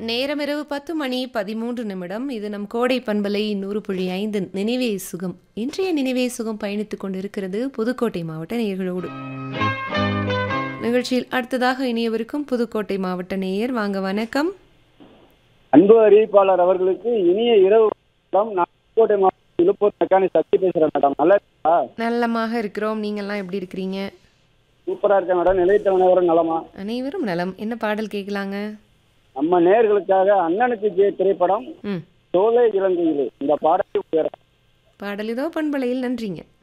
நேரம் இரவு பத்து மணி பதிமூன்று நிமிடம் இது நம் கோடை பண்பலை நூறு புள்ளி ஐந்து நினைவே சுகம் இன்றைய நினைவே சுகம் பயணித்துக் கொண்டிருக்கிறது புதுக்கோட்டை மாவட்ட நேயர்களோடு நிகழ்ச்சியில் அடுத்ததாக இனியவருக்கும் புதுக்கோட்டை மாவட்ட நேயர் வாங்க வணக்கம் அன்பு அறிவிப்பாளர் அவர்களுக்கு இனிய இரவு வணக்கம். நான் புதுக்கோட்டை மாவட்டம் இழுப்பூர் மெக்கானிக் சக்தி பேசுறேன் மேடம் நல்லா இருக்கா நல்லமாக இருக்கிறோம் நீங்கள்லாம் எப்படி இருக்கிறீங்க சூப்பரா இருக்கேன் மேடம் நிலைத்த வினவரம் நலமா அனைவரும் நலம் என்ன பாடல் கேட்கலாங்க நம்ம நேர்களுக்காக அண்ணனுக்கு ஜெய திரைப்படம் ம் சோலை இலங்கையிலே இந்த பாடலை உயர பாடல் இதோ பண்பலையில் நன்றிங்க